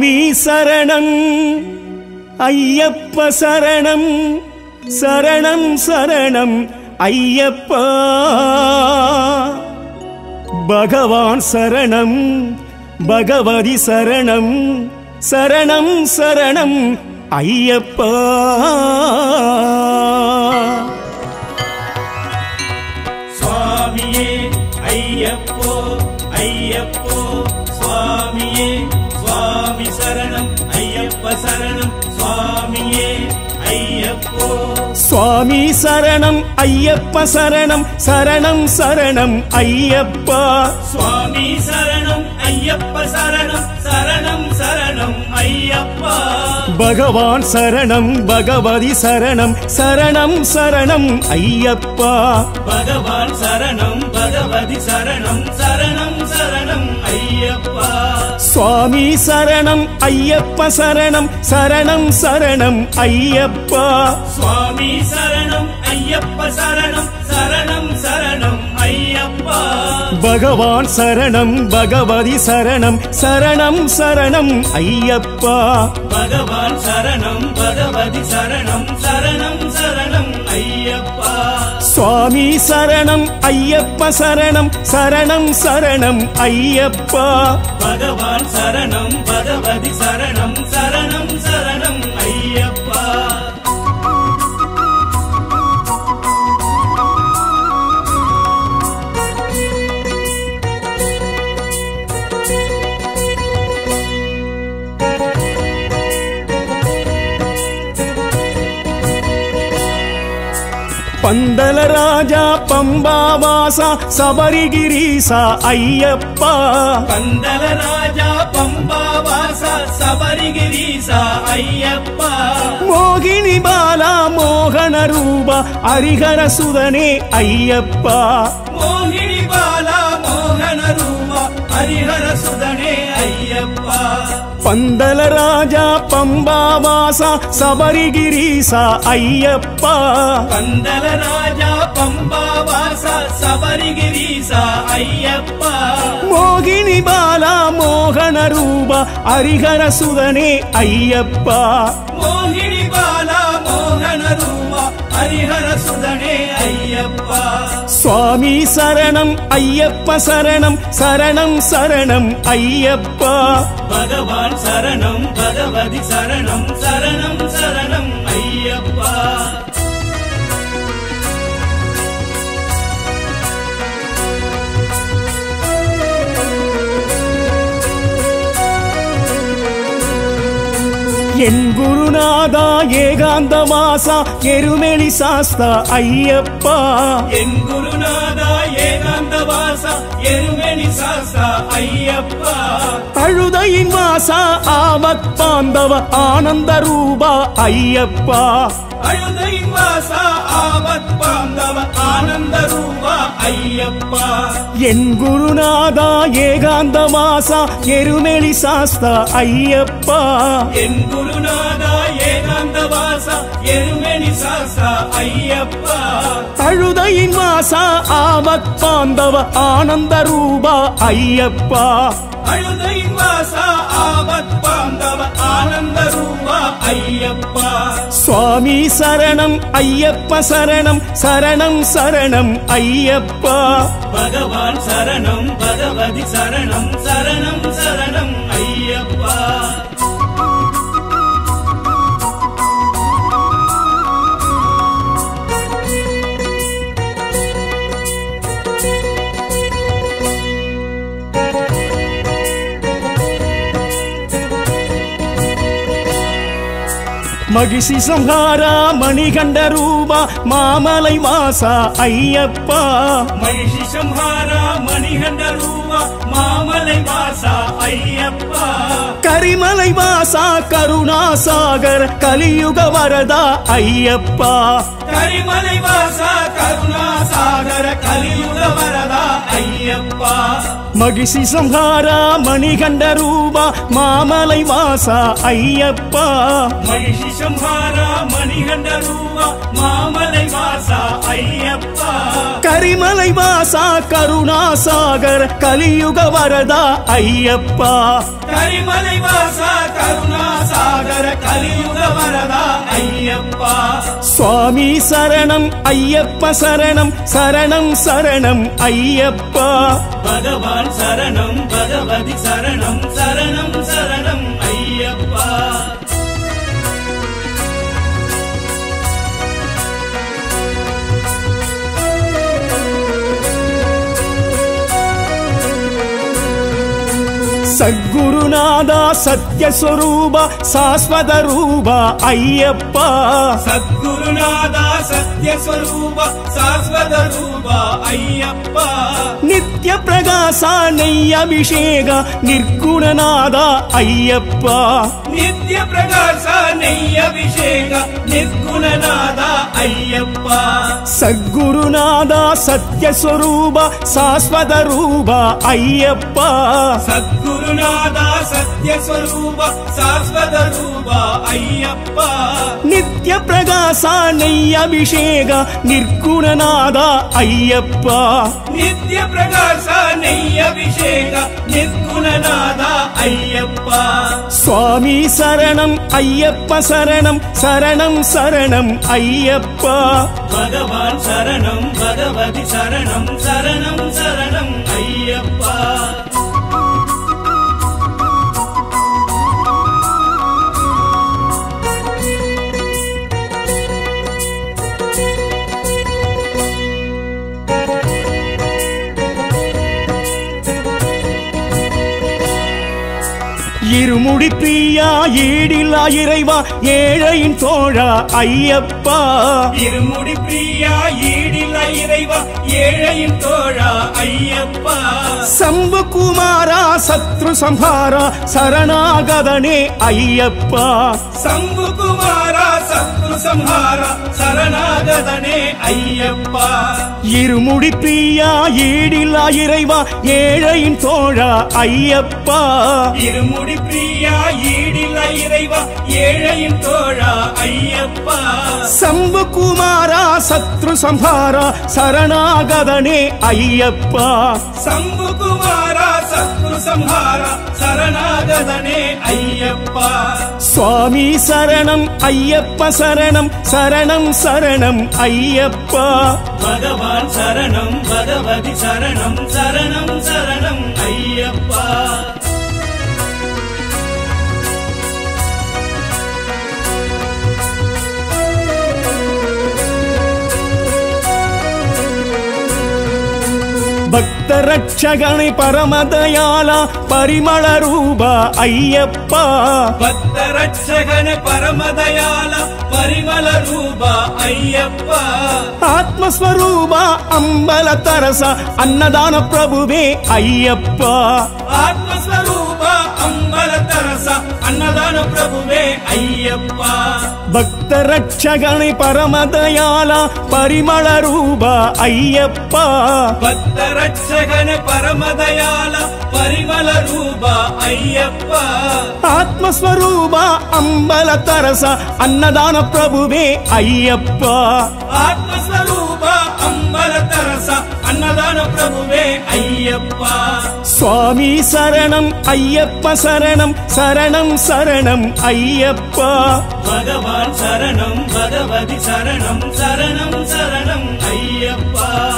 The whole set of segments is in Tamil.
சுவாமி சரணம் ஐயப்ப சரணம் சரணம் சரணம் ஐயப்பா பகவான் சரணம் பகவதி சரணம் சரணம் சரணம் ஐயப்பா சுவாமியே ஐயப்போ ஐயப்போ சுவாமியே சுவாமி சரணம் ஐயப்ப சரணம் சுவாமியே ஐயப்போ சுவாமி சரணம் ஐயப்ப சரணம் சரணம் சரணம் ஐயப்பா சுவாமி சரணம் ஐயப்ப சரணம் சரணம் சரணம் ஐயப்பா பகவான் சரணம் பகவதி சரணம் சரணம் சரணம் ஐயப்பா பகவான் சரணம் பகவதி சரணம் சரணம் சரணம் ஐயப்பா சுவாமி சரணம் ஐயப்ப சரணம் சரணம் சரணம் ஐயப்பா சுவாமி சரணம் ஐயப்ப சரணம் சரணம் சரணம் ஐயப்பா பகவான் சரணம் பகவதி சரணம் சரணம் சரணம் ஐயப்பா பகவான் சரணம் பகவதி சரணம் சரணம் சரணம் ஐயப்பா சுவாமி சரணம் ஐயப்ப சரணம் சரணம் சரணம் ஐயப்பா பகவான் சரணம் பகவதி சரணம் சரணம் சரணம் ஐயப்பா பந்தல ராஜா பம்பாவாசா சபரிகிரீசா ஐயப்பா பந்தல ராஜா பம்பாவாச சபரிகிரீசா ஐயப்பா மோகினி பாலா மோகன ரூபா ஹரிஹர சுதனே ஐயப்பா மோகினி பாலா மோகன ரூபா ஹரிஹர சுதனே ஐயப்பா பந்தல ராஜா பம்பாவாசா சபரிகிரீசா ஐயப்பா பந்தல ராஜா பம்பாவாச சபரிகிரீசா ஐயப்பா மோகினி பாலா மோகன ரூபா ஹரிஹர சுதனே ஐயப்பா மோகினி பாலா மோகன ரூபா ஹரிஹர சுதனே ஐயப்பா சுவாமி சரணம் ஐயப்ப சரணம் சரணம் சரணம் ஐயப்பா பகவான் சரணம் பகவதி சரணம் சரணம் சரணம் ஐயப்பா என் குருநாதா ஏகாந்த வாசா எருமெளி சாஸ்தா ஐயப்பா என் குருநாதா ஏகாந்த வாசா எருமெனி சாஸ்தா ஐயப்பா அழுதையின் வாசா ஆமத் பாந்தவ ஆனந்த ரூபா ஐயப்பா அழுதையின் வாசா ஆபத் பாந்தவ ஆனந்த ரூபா ஐயப்பா என் குருநாதா ஏகாந்த வாசா எருமெளி சாஸ்தா ஐயப்பா என் குருநாதா ஏகாந்த வாசா எருமெனி சாஸ்தா ஐயப்பா அழுதையின் வாசா ஆமத் பாந்தவ ஆனந்த ரூபா ஐயப்பா அழுதையின் வாசா ஆபத் பாந்தவ ஆனந்த ரூபா ஐயப்பா சுவாமி சரணம் ஐயப்ப சரணம் சரணம் சரணம் ஐயப்பா பகவான் சரணம் பகவதி சரணம் சரணம் சரணம் ஐயப்பா மகிஷி சம்ஹாரா மணிகண்ட ரூபா மாமலை வாசா ஐயப்பா மகிஷி சம்ஹாரா மணிகண்ட ரூபா மாமலை வாசா ஐயப்பா கரிமலை வாசா கருணாசாகர கலியுக வரதா ஐயப்பா கரிமலை வாசா கருணாசாகர கலியுக வரதா ஐயப்பா மகிஷி சம்ஹாரா மணிகண்ட ரூபா மாமலை வாசா ஐயப்பா மகிஷி சம்ஹாரா மணிகண்ட ரூபா மாமலை வாசா ஐயப்பா கரிமலை வாசா கருணாசாகர கலியுக வரதா ஐயப்பா கரிமலை வாசா கருணாசாகர கலியுக வரதா ஐயப்பா சுவாமி சரணம் ஐயப்ப சரணம் சரணம் சரணம் ஐயப்பா பகவான் சரணம் பகவதி சரணம் சரணம் சரணம் ஐயப்பா சத்குருநாதா சத்யஸ்வரூப சாஸ்வத ரூப ஐயப்பா சத்குருநாதா சத்யஸ்வரூப சாஸ்வத ரூப ஐயப்பா நித்ய பிரகாச நெய் அபிஷேக நிர்குணநாத ஐயப்பா நித்ய பிரகாಶ நெய் அபிஷேக ನಿರ್ಗುಣನಾದ ಅಯ್ಯಪ್ಪ சத்குருநாதா சத்யஸ்வரூப சாஸ்வத ரூப ஐயப்பா ಸದ್ಗುರುನಾದ ಸತ್ಯ ಸ್ವರೂಪ ಶಾಶ್ವತ ರೂಪ ಅಯ್ಯಪ್ಪ நித்ய பிரகாச நெய் அபிஷேக நிர்குணநாத ஐயப்பா ನಿತ್ಯ ಪ್ರಕಾಶ ನೈಯ ಅಭಿಷೇಕ ನಿರ್ಗುಣನಾದ ಅಯ್ಯಪ್ಪ சுவாமி சரணம் ஐயப்ப சரணம் சரணம் சரணம் ஐயப்பா ಭಗವಾನ್ ಶರಣಂ ಭಗವತಿ ಶರಣಂ ಶರಣಂ ಶರಣಂ ಅಯ್ಯಪ್ಪ இருமுடி பிரியா ஈடில்லா இறைவா ஏழையின் தோழா ஐயப்பா இருமுடி பிரியா ஈடில்ல இறைவா ஏழையின் தோழா ஐயப்பா சம்பு குமாரா சத்ரு சம்ஹாரா சரணாகதனே ஐயப்பா ಸಂಭು ಕುಮಾರ ಸತ್ರು ಸಂಹಾರ ಶರಣಾಗದನೆ ಅಯ್ಯಪ್ಪ இருமுடி பிரியா ஈடில்லா இறைவா ஏழையின் தோழா ஐயப்பா இருமுடி பிரியா ஈடில்ல இறைவா ஏழையின் தோழா ஐயப்பா சம்பு குமாரா சத்ரு சம்ஹாரா சரணாகதனே ஐயப்பா ಸಂಭು ಕುಮಾರ ಸತ್ರು ಸಂಹಾರ ಶರಣಾಗದನೆ ಅಯ್ಯಪ್ಪ சுவாமி சரணம் ஐயப்ப சரணம் சரணம் சரணம் ஐயப்பா ಭಗವಾನ್ ಶರಣಂ ಭಗವತಿ ಶರಣಂ ಶರಣಂ ಶರಣಂ ಅಯ್ಯಪ್ಪ பக்த ரட்சகனை பரமதயால பரிமள ரூப ஐயப்பா ಭಕ್ತ ರಕ್ಷಕನ ಪರಮದಯಾಲ ಪರಿಮಳ ರೂಪ ಅಯ್ಯಪ್ಪ ஆத்மஸ்வரூபா அம்பல தரச அன்னதான பிரபுவே ஐயப்பா ಆತ್ಮಸ್ವರೂಪ ಅಂಬಲ ತರಸ ಅನ್ನದಾನ ಪ್ರಭುವೇ ಅಯ್ಯಪ್ಪ பக்த ரட்சகனை பரமதயால பரிமள ரூப ஐயப்பா ಭಕ್ತ ರಕ್ಷಕನ ಪರಮದಯಾಲ ಪರಿಮಳ ರೂಪ ಅಯ್ಯಪ್ಪ ஆத்மஸ்வரூபா அம்பல தரச அன்னதான பிரபுவே ஐயப்பா ಆತ್ಮಸ್ವರೂಪ ಅಂಬಲ ತರಸ ಅನ್ನದಾನ ಪ್ರಭುವೇ ಅಯ್ಯಪ್ಪ சுவாமி சரணம் ஐயப்ப சரணம் சரணம் சரணம் ஐயப்பா ಭಗವಾನ್ ಶರಣಂ ಭಗವತಿ ಶರಣಂ ಶರಣಂ ಶರಣಂ ಅಯ್ಯಪ್ಪ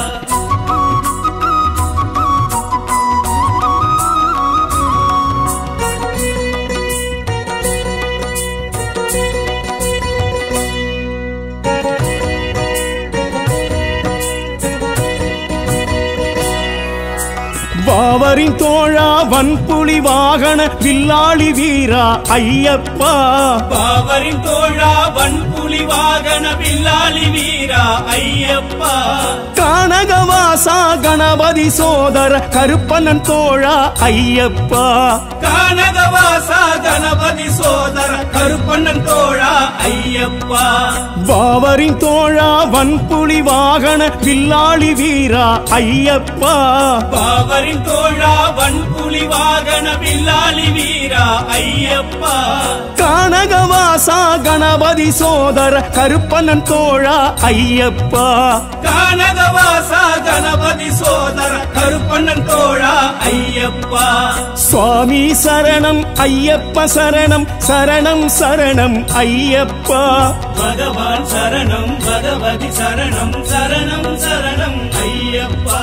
வாவரின் தோழா வன்புலி வாகன வில்லாளி வீரா ஐயப்பா பாவரின் தோழா வன்புலி வாகன பில்லாளி வீரா ஐயப்பா கானகவாசா கணபதி சோதர கருப்பனன் தோழா ஐயப்பா ಕಾನಗವಾಸ ಗಣಪತಿ ಸೋದರ ಕರುಪಣ್ಣನ್ ತೋಳ ಅಯ್ಯಪ್ಪ வாவரின் தோழா வன்புலி வாகன வில்லாளி வீரா ஐயப்பா ಬಾವರಿನ್ ತೋಳ ವನ್ಪುಲಿ ವಾಗನ ಬಿಲ್ಲಾಲಿ ವೀರ ಅಯ್ಯಪ್ಪ கானகவாசா கணபதி சோதர சோதர கருப்பண்ணன் தோழா ஐயப்பா கானகவாசா கணபதி சோதர கருப்பண்ணன் தோழா ஐயப்பா சுவாமி சரணம் ஐயப்ப சரணம் சரணம் சரணம் ஐயப்பா பகவான் சரணம் பகவதி சரணம் சரணம் சரணம் ஐயப்பா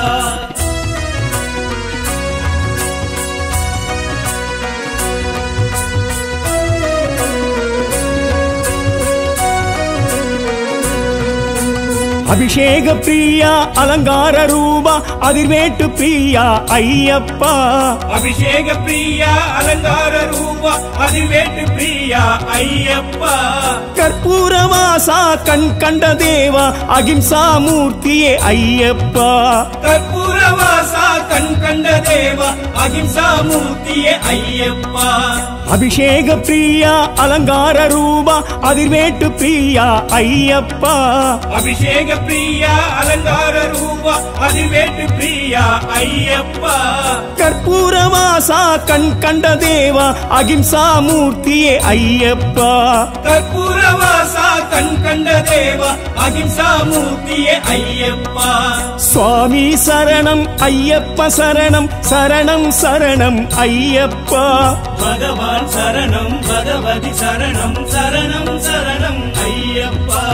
அபிஷேக பிரியா அலங்கார ரூபா அதிர்வேட்டு பிரியா ஐயப்பா அபிஷேக பிரியா அலங்கார ரூபா அதிவேட்டு பிரியா ஐயப்பா கற்பூரவாசா கண் கண்ட தேவா அகிம்சா மூர்த்தியே ஐயப்பா கற்பூரவாசா கண் கண்ட தேவா அகிம்சா மூர்த்தியே ஐயப்பா அபிஷேக பிரியா அலங்கார ரூபா அதிர்வேட்டு பிரியா ஐயப்பா அபிஷேக பிரியா அலங்கார ரூபா அதிவேட்டு பிரியா ஐயப்பா கற்பூரவாசா கண் கண்ட தேவா அகிம்சா மூர்த்தியே ஐயப்பா கற்பூரவாசா கண் கண்ட தேவா அகிம்சா மூர்த்தியே ஐயப்பா சுவாமி சரணம் ஐயப்ப சரணம் சரணம் சரணம் ஐயப்பா பகவான் சரணம் பகவதி சரணம் சரணம் சரணம் ஐயப்பா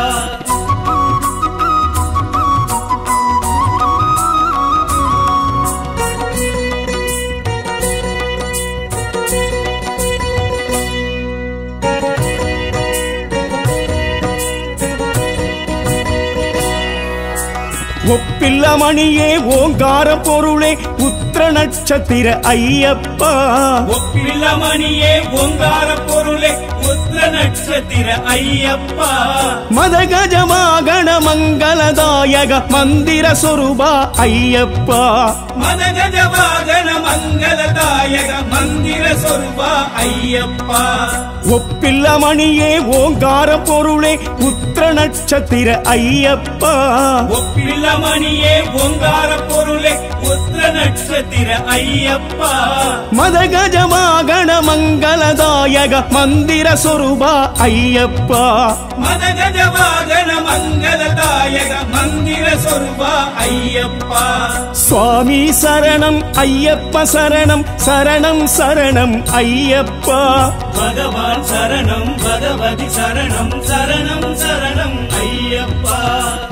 ஒப்பில்ல மணியே ஓங்கார பொருளே உத்திர நட்சத்திர ஐயப்பா ஒப்பில்லமணியே ஓங்கார பொருளே உத்திர நட்சத்திர ஐயப்பா மதகஜமாகண மங்களதாயக மந்திர சொருபா ஐயப்பா மதகஜ வாகன மங்களதாயக மந்திர சொருபா ஐயப்பா ஒப்பில்ல மணியே ஓங்கார பொருளே உத்திர நட்சத்திர ஐயப்பா ஒப்பில்லமணியே ஓங்கார பொருளே உத்திர நட்சத்திர ஐயப்பா மதகஜமாகண மங்களதாயக மந்திர சொருபா ஐயப்பா மதகஜ வாகன மங்களதாயக மந்திர சொருபா ஐயப்பா சுவாமி சரணம் ஐயப்ப சரணம் சரணம் சரணம் ஐயப்பா பகவான் சரணம் பகவதி சரணம் சரணம் சரணம் ஐயப்பா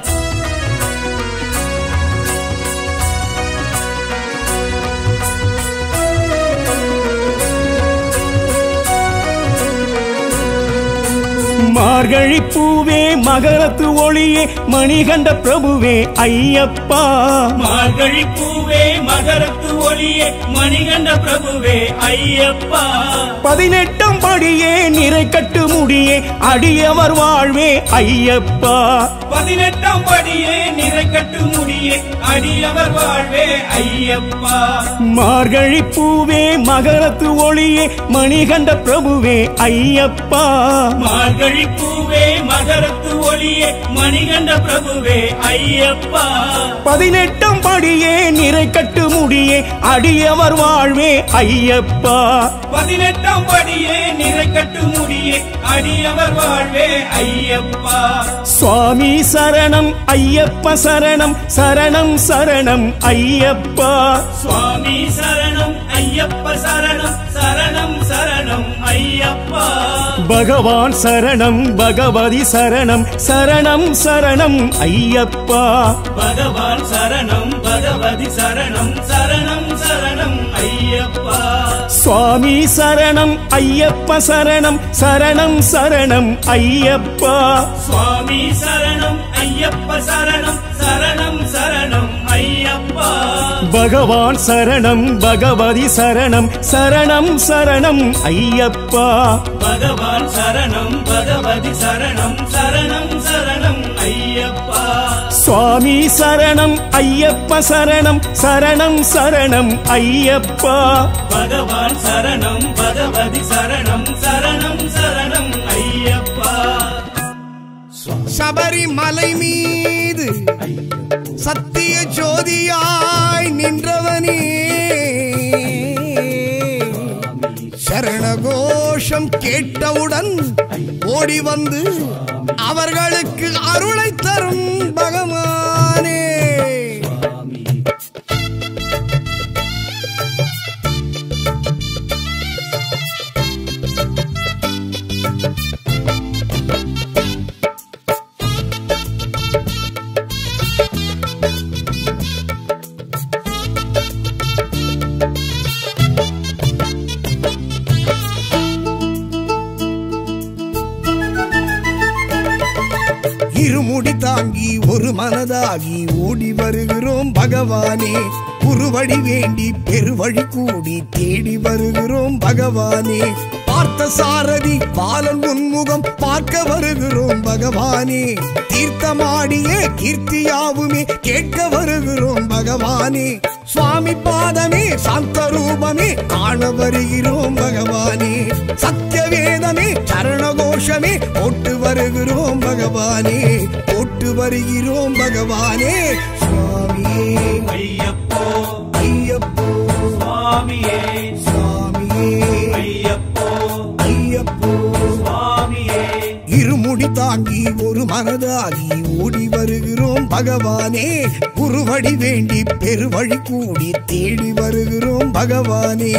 மார்கழி பூவே மகரத்து ஒளியே மணிகண்ட பிரபுவே ஐயப்பா மார்கழி பூவே மகரத்து ஒளியே மணிகண்ட பிரபுவே ஐயப்பா பதினெட்டாம் படியே நிறை கட்டு முடியே அடியவர் வாழ்வே ஐயப்பா பதினெட்டாம் படியே நிறை கட்டு முடியே அடியவர் வாழ்வே ஐயப்பா மார்கழி பூவே மகரத்து ஒளியே மணிகண்ட பிரபுவே ஐயப்பா மார்கழி பூவே மகரத்து ஒளியே மணிகண்ட பிரபுவே ஐயப்பா பதினெட்டாம் படியே நிறை கட்டு முடியே அடியவர் வாழ்வே ஐயப்பா பதினெட்டாம் படியே நிறை கட்டு முடியே அடியவர் வாழ்வே ஐயப்பா சுவாமி சரணம் ஐயப்ப சரணம் சரணம் சரணம் ஐயப்பா சுவாமி சரணம் ஐயப்ப சரணம் சரணம் சரணம் ஐயப்பா பகவான் சரணம் பகவதி சரணம் சரணம் சரணம் ஐயப்பா பகவான் சரணம் பகவதி சரணம் சரணம் சரணம் ஐயப்பா சுவாமி சரணம் ஐயப்ப சரணம் சரணம் சரணம் ஐயப்பா சுவாமி சரணம் ஐயப்ப சரணம் சரணம் சரணம் ஐயப்பா பகவான் சரணம் பகவதி சரணம் சரணம் சரணம் ஐயப்பா பகவான் சரணம் பகவதி சரணம் சரணம் சரணம் ஐயப்பா சுவாமி சரணம் ஐயப்ப சரணம் சரணம் சரணம் ஐயப்பா பகவான் சரணம் பகவதி சரணம் சரணம் சரணம் ஐயப்பா சபரிமலை மீது சத்திய ஜோதியாய் நின்றவனே சரணகோஷ கோஷம் கேட்டவுடன் ஓடி வந்து அவர்களுக்கு அருளை தரும் பகவானே இருமுடி தாங்கி ஒரு மனதாகி ஓடி வருகிறோம் பகவானே குருவழி வேண்டி பெருவழி கூடி தேடி வருகிறோம் பகவானே பார்த்த சாரதி பாலன் உன்முகம் பார்க்க வருகிறோம் பகவானே தீர்த்தமாடிய கீர்த்தியாவுமே கேட்க வருகிறோம் பகவானே சுவாமி பாதமே சாந்த ரூபமே காண வருகிறோம் பகவானே சத்திய வேதமே சரண கோஷமே போட்டு வருகிறோம் பகவானே போட்டு வருகிறோம் பகவானே சுவாமியே ஐயப்போ ஐயப்போ சுவாமியே சுவாமியே ஐயப்போ ஐயப்போ சுவாமியே இருமுடி தாங்கி ஒரு மனதாகி ஓடி வருகிறோம் பகவானே குருவடி வேண்டி பெருவழி கூடி தேடி வருகிறோம் பகவானே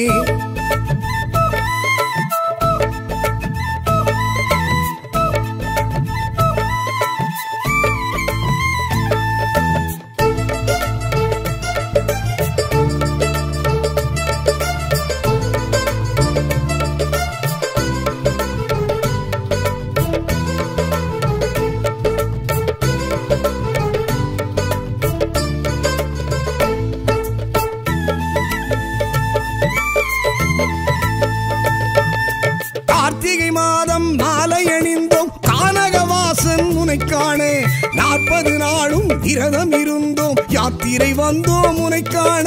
கார்த்திகை மாதம் மாலை அணிந்தோம் கானகவாசன் உனை காண நாற்பது நாளும் விரதம் இருந்தோம் யாத்திரை வந்தோம் உனை காண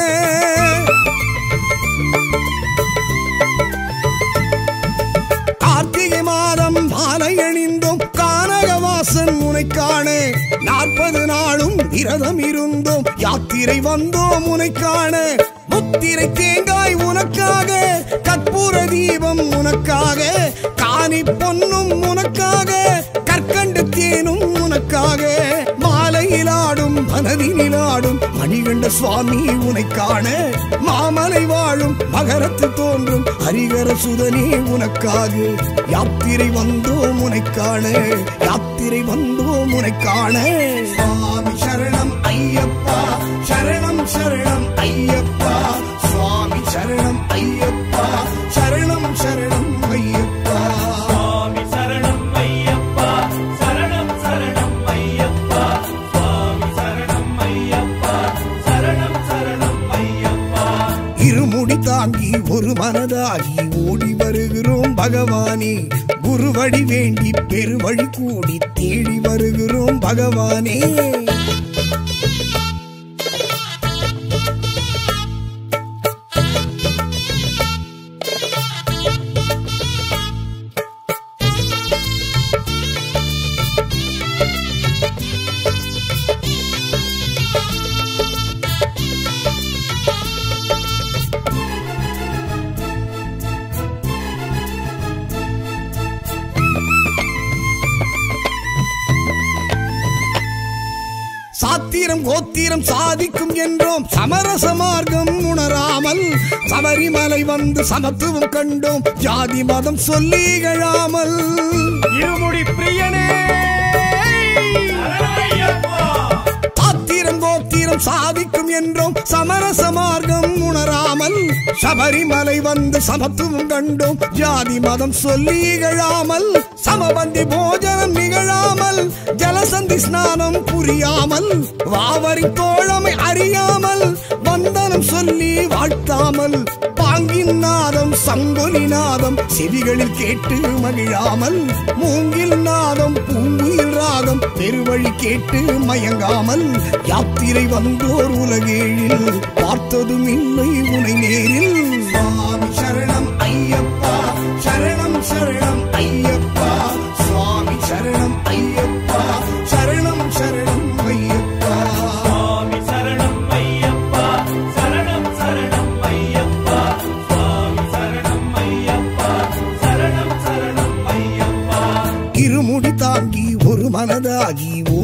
கார்த்திகை மாதம் மாலை அணிந்தோம் கானகவாசன் உனை காண நாற்பது நாளும் விரதம் இருந்தோம் யாத்திரை வந்தோம் உனை காண முத்திரை தேங்காய் உனக்காக கற்பூர தீபம் உனக்காக காணி பொன்னும் உனக்காக கற்கண்டு தேனும் உனக்காக மாலையில் ஆடும் மனதினில் ஆடும் மணிகண்ட சுவாமி உனை காண மாமலை வாழும் மகரத்து தோன்றும் ஹரிகர சுதனே உனக்காக யாத்திரை வந்தோம் உனை காண யாத்திரை வந்தோம் உனை காண சுவாமி சரணம் ஐயப்பா சரணம் சரணம் ஐயப்பா சுவாமி சரணம் ஐயப்பா சரணம் சரணம் ஐயப்பா சுவாமி சரணம் ஐயப்பா சரணம் சரணம் ஐயப்பா சுவாமி சரணம் ஐயப்பா சரணம் சரணம் ஐயப்பா இருமுடி தாங்கி ஒரு மனதாகி ஓடி வருகிறோம் பகவானே குருவடி வேண்டி பெருவழி கூடி தேடி வருகிறோம் பகவானே சாத்திரம் கோத்திரம் சாதிக்கும் என்றோம் சமரச மார்க்கம் உணராமல் சபரிமலை வந்து சமத்துவம் கண்டோம் ஜாதி மதம் சொல்லி இகழாமல் இருமுடி பிரியனே ஐயப்பா சாத்திரம் கோத்திரம் சாதிக்கும் என்றோம் சமரச மார்க்கம் உணராமல் சபரிமலை வந்து சமத்துவம் கண்டோம் ஜாதி மதம் சொல்லி இகழாமல் சமபந்தி போஜனம் நிகழாமல் ஜலசந்தி ஸ்நானம் புரியாமல் வாவரி தோழமை அறியாமல் வந்தனம் சொல்லி வாழ்த்தாமல் பாங்கின் நாதம் சங்கொலி நாதம் செவிகளில் கேட்டு மகிழாமல் மூங்கில் நாதம் பூங்குயில் ராகம் பெருவழி கேட்டு மயங்காமல் யாத்திரை வந்தோர் உலகேழில் பார்த்ததும் இல்லை உனை நேரில் சுவாமி சரணம் ஐயப்பா சரணம் சரணம் ஐயப்பா சுவாமி சரணம் ஐயப்பா சரணம் சரணம் ஐயப்பா சுவாமி சரணம் ஐயப்பா சரணம் சரணம் ஐயப்பா சுவாமி சரணம் ஐயப்பா சரணம்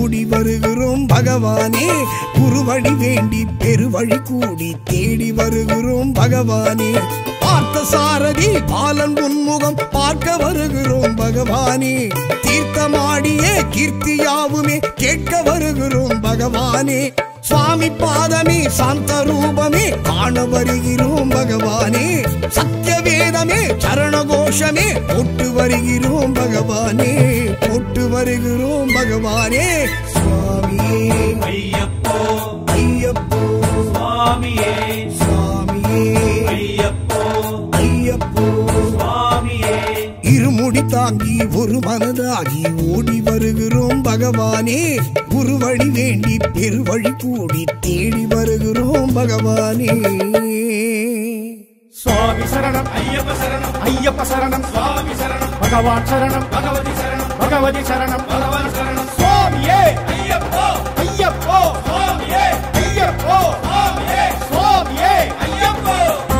ஓடி வருகிறோம் பகவானே குருவழி வேண்டி பெருவழி கூடி தேடி வருகிறோம் பகவானே பார்த்த சாரதி பாலன் உன்முகம் பார்க்க வருகிறோம் பகவானே தீர்த்தமாடியே கீர்த்தியாவுமே கேட்க வருகிறோம் பகவானே சுவாமி பாதமே சாந்த ரூபமே காண வருகிறோம் பகவானே சத்திய வேதமே சரண கோஷமே போட்டு வருகிறோம் பகவானே போட்டு வருகிறோம் பகவானே சுவாமியே ஐயப்போ ஐயப்போ சுவாமியே சுவாமியே ஐயப்போ ஐயப்போ சுவாமியே இருமுடி தாங்கி ஒரு மனதாகி ஓடி வருகிறோம் பகவானே குருவழி வேண்டி பெருவழி கூடி தேடி வருகிறோம் பகவானே சுவாமி சரணம் ஐயப்ப சரணம் ஐயப்ப சரணம் சுவாமி சரணம் பகவான் சரணம் பகவதி சரணம் பகவதி சரணம் பகவான் சரணம் சுவாமியே ஐயப்போ ஐயப்போ சுவாமியே ஐயப்போ சுவாமியே சுவாமியே ஐயப்போ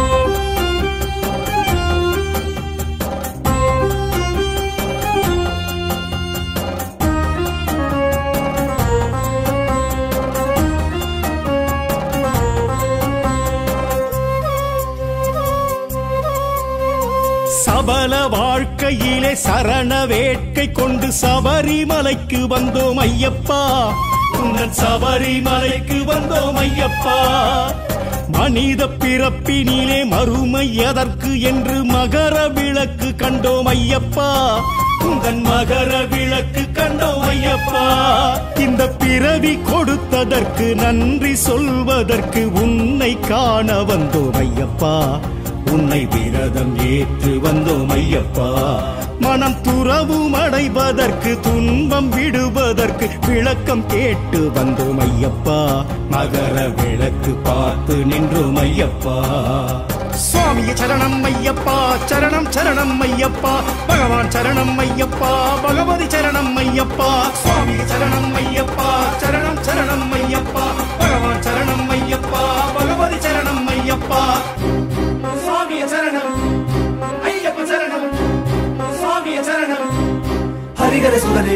சபல வாழ்க்கையிலே சரண வேட்கை கொண்டு சபரிமலைக்கு வந்தோம் ஐயப்பா உங்கள் சபரிமலைக்கு வந்தோம் ஐயப்பா மனித பிறப்பினிலே மறுமை எதற்கு என்று மகர விளக்கு கண்டோம் ஐயப்பா உங்கள் மகர விளக்கு கண்டோம் ஐயப்பா இந்த பிறவி கொடுத்ததற்கு நன்றி சொல்வதற்கு உன்னை காண வந்தோம் ஐயப்பா உன்னை விரதம் ஏற்று வந்தோம் ஐயப்பா மனம் துறவும் அடைவதற்கு துன்பம் விடுவதற்கு விளக்கம் கேட்டு வந்தோம் ஐயப்பா மகர விளக்கு பார்த்து நின்றோம் ஐயப்பா சுவாமிய சரணம் ஐயப்பா சரணம் சரணம் ஐயப்பா பகவான் சரணம் ஐயப்பா பகவதி சரணம் ஐயப்பா சுவாமிய சரணம் ஐயப்பா சரணம் சரணம் ஐயப்பா பகவான் சரணம் ஐயப்பா பகவதி சரணம் ஐயப்பா சுவாமிய சரணம் ஐயப்ப சரணம் சுவாமிய சரணம் ஹரிகர சுதனே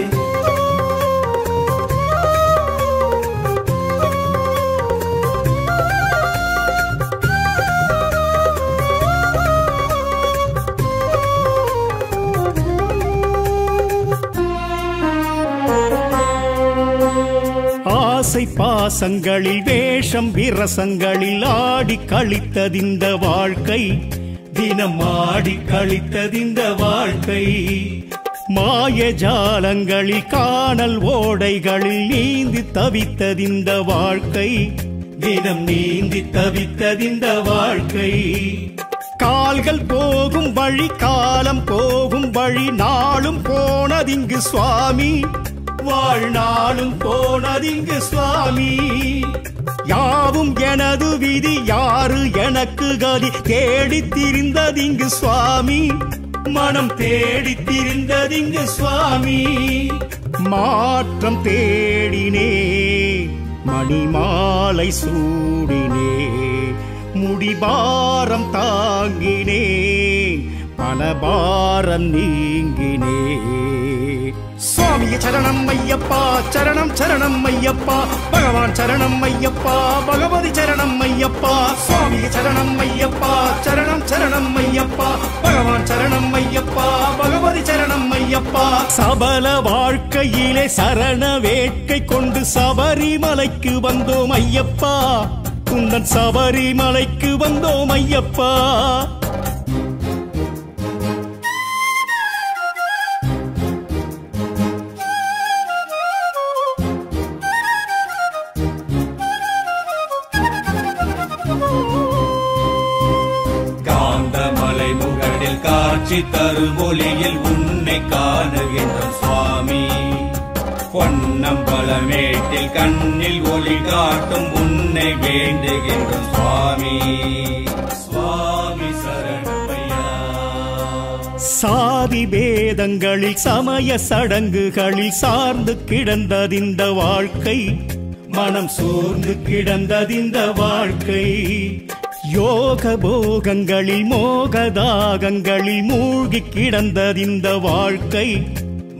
ஆசை பாசங்களில் வேஷம் விரசங்களில் ஆடி கழித்ததிந்த வாழ்க்கை தினம் ஆடி கழித்ததிந்த வாழ்க்கை மாய ஜாலங்களில் காணல் ஓடைகளில் நீந்தி தவித்ததிந்த வாழ்க்கை தினம் நீந்தி தவித்ததிந்த வாழ்க்கை கால்கள் போகும் வழி காலம் போகும் வழி நாளும் போனதிங்கு சுவாமி வாழ்நாளும் போனதிங்கு சுவாமி யாவும் எனது விதி யாரு எனக்கு கதி தேடித் திரிந்ததிங்கு சுவாமி மனம் தேடித் திரிந்ததிங்கு சுவாமி மாற்றம் தேடினே மணிமாலை சூடினே முடிபாரம் தாங்கினேன் பணபாரம் நீங்கினே சுவாமிய சரணம் ஐயப்பா சரணம் சரணம் ஐயப்பா பகவான் சரணம் ஐயப்பா பகவதி சரணம் ஐயப்பா சுவாமிய சரணம் ஐயப்பா சரணம் சரணம் ஐயப்பா பகவான் சரணம் ஐயப்பா பகவதி சரணம் ஐயப்பா சபல வாழ்க்கையிலே சரண வேட்கை கொண்டு சபரிமலைக்கு வந்தோம் ஐயப்பா குந்தன் சபரிமலைக்கு வந்தோம் ஐயப்பா காந்தமலை முகடில் காட்சி தரும் ஒளியில் உன்னை காணுகின்ற சுவாமி பொன்னம்பலமேட்டில் கண்ணில் ஒளி காட்டும் உன்னை வேண்டுகின்ற சுவாமி சுவாமி சரணமையா சாதி பேதங்களில் சமய சடங்குகளில் சார்ந்து கிடந்ததிந்த வாழ்க்கை மனம் சோர்ந்து கிடந்ததிந்த வாழ்க்கை யோக போகங்களில் மோகதாகங்களில் மூழ்கி கிடந்ததிந்த வாழ்க்கை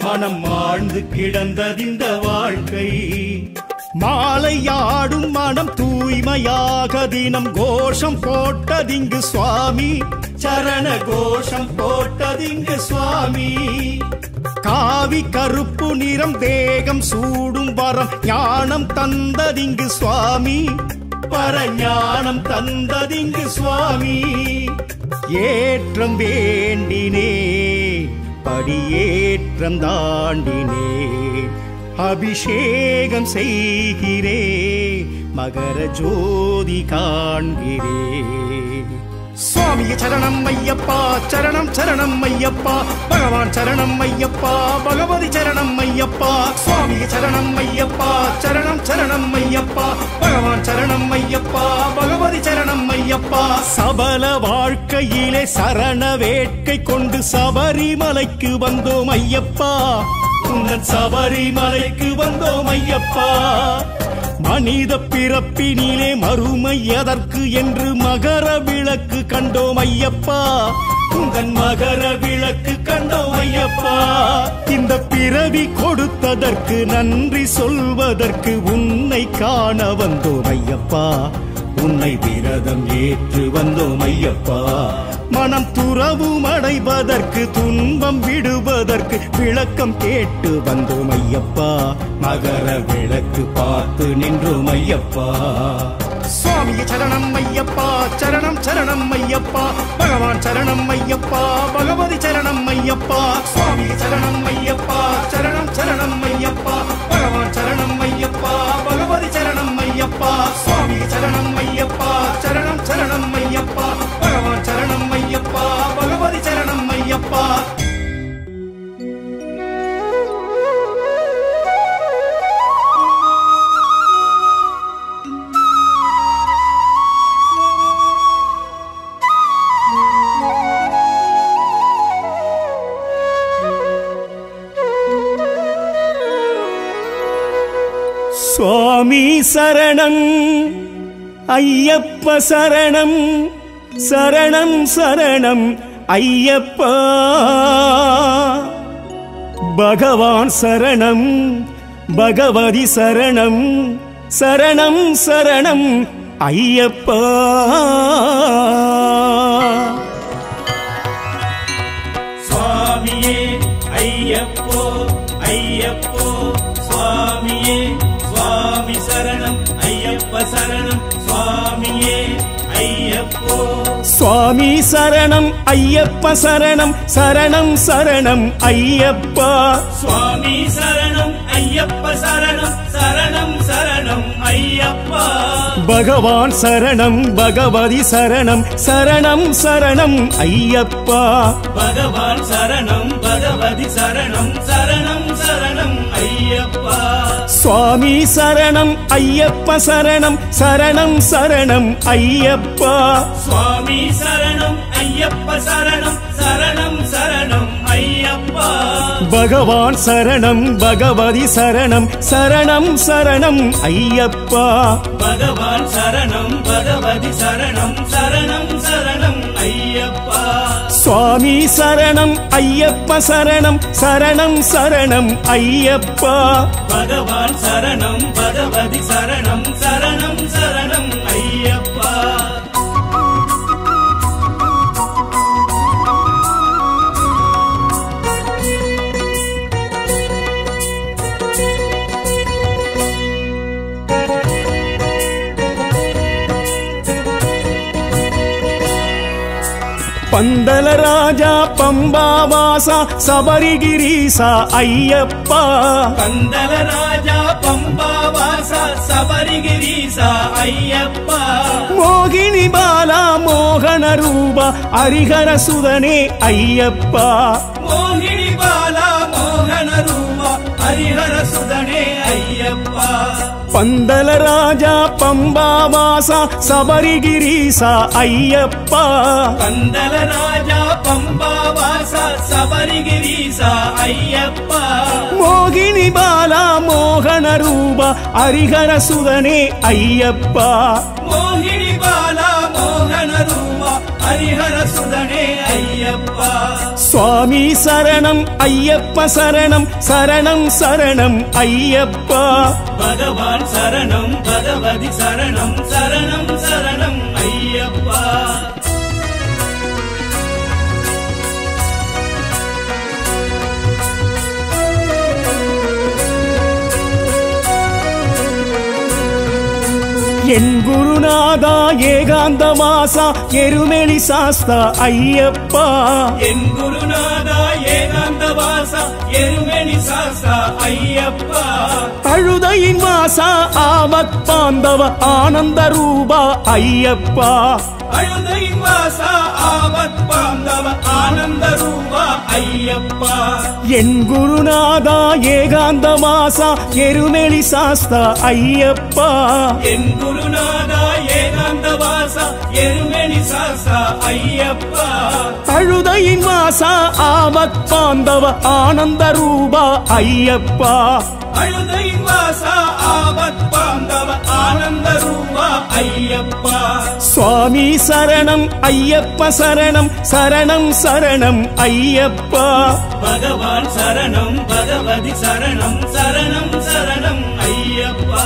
மனம் ஆழ்ந்து கிடந்ததிந்த வாழ்க்கை மாலையாடும் மனம் தூய்மையாக தினம் கோஷம் போட்டதிங்கு சுவாமி சரண கோஷம் போட்டதிங்கு சுவாமி காவி கருப்பு நிறம் தேகம் சூடும் வரம் ஞானம் தந்ததிங்கு சுவாமி பரஞானம் தந்ததிங்கு சுவாமி ஏற்றம் வேண்டினே படியேற்றம் தாண்டினே அபிஷேகம் செய்கிறே மகர ஜோதி காண்கிறே சுவாமிய சரணம் ஐயப்பா சரணம் சரணம் ஐயப்பா பகவான் சரணம் ஐயப்பா பகவதி சரணம் ஐயப்பா சுவாமிய சரணம் ஐயப்பா சரணம் சரணம் ஐயப்பா பகவான் சரணம் ஐயப்பா பகவதி சரணம் ஐயப்பா சபல வாழ்க்கையிலே சரண வேட்கை கொண்டு சபரிமலைக்கு வந்தோம் ஐயப்பா உங்கள் சபரிமலைக்கு வந்தோம் ஐயப்பா மனித பிறப்பினிலே மறுமை எதற்கு என்று மகர விளக்கு கண்டோம் ஐயப்பா உங்கள் மகர விளக்கு கண்டோம் ஐயப்பா இந்த பிறவி கொடுத்ததற்கு நன்றி சொல்வதற்கு உன்னை காண வந்தோம் ஐயப்பா உன்னை விரதம் ஏற்று வந்தோம் ஐயப்பா மனம் துறவும் அடைவதற்கு துன்பம் விடுவதற்கு விளக்கம் கேட்டு வந்தோம் ஐயப்பா மகர விளக்கு பார்த்து நின்றோம் ஐயப்பா சுவாமிய சரணம் ஐயப்பா சரணம் சரணம் ஐயப்பா பகவான் சரணம் ஐயப்பா பகவதி சரணம் ஐயப்பா சுவாமிய சரணம் ஐயப்பா சரணம் சரணம் ஐயப்பா பகவான் சரணம் ஐயப்பா பகவதி சரணம் ஐயப்பா சுவாமிய சரணம் ஐயப்பா சரணம் சரணம் ஐயப்பா பகவான் சரணம் ஐயப்பா பகவதி சரணம் ஐயப்பா சுவாமி சரணம் ஐயப்ப சரணம் சரணம் சரணம் ஐயப்பா பகவான் சரணம் பகவதி சரணம் சரணம் சரணம் ஐயப்பா சுவாமியே ஐயப்போ ஐயப்போ சுவாமியே சுவாமி சரணம் ஐயப்ப சரணம் சுவாமியே ஐயப்போ சுவாமி சரணம் ஐயப்ப சரணம் சரணம் சரணம் ஐயப்பா சுவாமி சரணம் ஐயப்ப சரணம் சரணம் சரணம் ஐயப்பா பகவான் சரணம் பகவதி சரணம் சரணம் சரணம் ஐயப்பா பகவான் சரணம் பகவதி சரணம் சரணம் சரணம் ஐயப்பா சுவாமி சரணம் ஐயப்ப சரணம் சரணம் சரணம் ஐயப்பா சுவாமி சரணம் ஐயப்ப சரணம் சரணம் சரணம் ஐயப்பா பகவான் சரணம் பகவதி சரணம் சரணம் சரணம் ஐயப்பா பகவான் சரணம் பகவதி சரணம் சரணம் சரணம் ஐயப்பா சுவாமி சரணம் ஐயப்ப சரணம் சரணம் சரணம் ஐயப்பா பகவான் சரணம் பகவதி சரணம் சரணம் சரணம் ஐயப்பா பந்தல ராஜா பம்பாவாசா சபரிகிரீசா ஐயப்பா பந்தல ராஜா பம்பாவாச சபரிகிரீசா ஐயப்பா மோகினி பாலா மோகன ரூபா ஹரிஹர சுதனே ஐயப்பா மோகினி பாலா மோகன ரூபா ஹரிஹர சுதனே ஐயப்பா பந்தல ராஜா பம்பாவாசா சபரிகிரீசா ஐயப்பா பந்தல ராஜா பம்பாவாச சபரிகிரீசா ஐயப்பா மோகினி பாலா மோகன ரூபா ஹரிஹர சுதனே ஐயப்பா மோகினி பாலா மோகன ரூபா ஹரிஹர சுதனே ஐயப்பா சுவாமி சரணம் ஐயப்ப சரணம் சரணம் சரணம் ஐயப்பா பகவான் சரணம் பகவதி சரணம் சரணம் சரணம் ஐயப்பா என் குருநாதா ஏகாந்த வாசா எருமெளி சாஸ்தா ஐயப்பா என் குருநாதா ஏகாந்த வாசா எருமெனி சாஸ்தா ஐயப்பா அழுதையின் வாசா ஆவத் பாந்தவ ஆனந்த ரூபா ஐயப்பா அழுதை வாசா ஆவத் பாந்தவ ஆனந்த ரூபா ஐயப்பா என் குருநாதா ஏகாந்த வாசா எருமெளி சாஸ்தா ஐயப்பா என் குருநாதா ஏகாந்த வாசா எருமெனி சாஸ்தா ஐயப்பா அழுதையின் வாசா ஆவத் பாந்தவ ஆனந்த ரூபா ஐயப்பா அழுதை வாசா ஆவத் பாந்தவ ஆனந்த ரூபா ஐயப்பா சுவாமி சரணம் ஐயப்ப சரணம் சரணம் சரணம் ஐயப்பா பகவான் சரணம் பகவதி சரணம் சரணம் சரணம் ஐயப்பா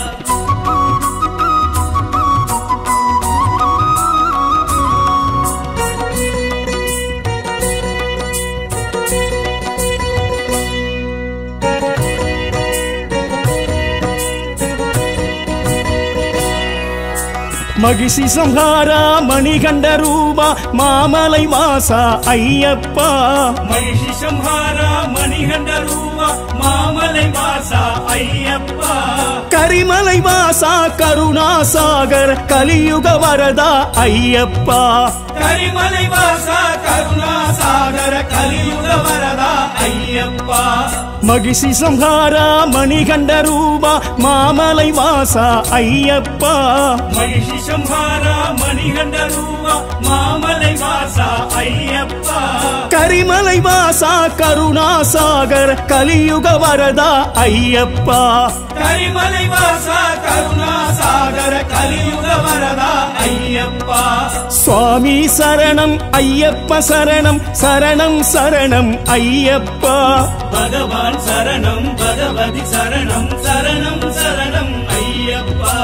மகிஷி சம்ஹாரா மணிகண்ட ரூபா மாமலை வாசா ஐயப்பா மகிஷி சம்ஹாரா மணிகண்ட ரூபா மாமலை வாசா ஐயப்பா கரிமலை வாசா கருணாசாகர் கலியுக வரதா ஐயப்பா கரிமலை வாசா கருணா சாகர கலியுக வரதா ஐயப்பா மகிஷி சம்ஹாரா மணிகண்ட ரூபா மாமலை வாசா ஐயப்பா மகிஷி சம்ஹாரா மணிகண்ட ரூபா மாமலை வாசா ஐயப்பா கரிமலை வாசா கருணாசாகர் கலியுக வரதா ஐயப்பா கரிமலை வாசா கருணா சாகர கலியுக வரதா ஐயப்பா சுவாமி சரணம் ஐயப்ப சரணம் சரணம் சரணம் ஐயப்பா பகவான் சரணம் பகவதி சரணம் சரணம் சரணம் ஐயப்பா